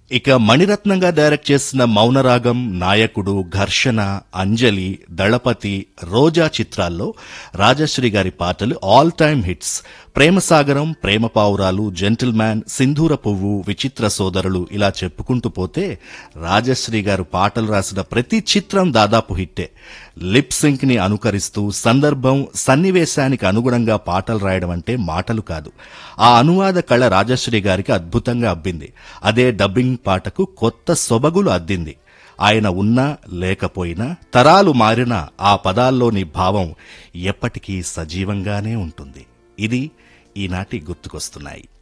ఇక మణిరత్నంగా డైరెక్ట్ చేసిన మౌనరాగం నాయకుడు ఘర్షణ అంజలి దళపతి రోజా చిత్రాల్లో రాజశ్రీ గారి పాటలు all time hits Premasagaram Prema Pavuralu gentle man సింధూర పువ్వు విచిత్ర సోదరులు ఇలా చెప్పుకుంటూ పోతే రాజశ్రీ గారు పాటలు రాసిన ప్రతి చిత్రం దాదాపు హిట్టే లిప్ సింక్ ని అనుకరిస్తూ సందర్భం సన్నివేశానికి అనుగుణంగా పాటలు రాయడం అంటే మాటలు కాదు ఆ అనువాద కళ రాజశ్రీ గారికి అద్భుతంగా అబ్బింది అదే డబ్బింగ్ పాటకు కొత్త సొబగులు అద్దింది ఆయన ఉన్నా లేకపోయినా తరాలు మారినా ఆ పదాల్లోని భావం ఎప్పటికీ సజీవంగానే ఉంటుంది ఇది ఈనాటి గుర్తుకొస్తున్నాయి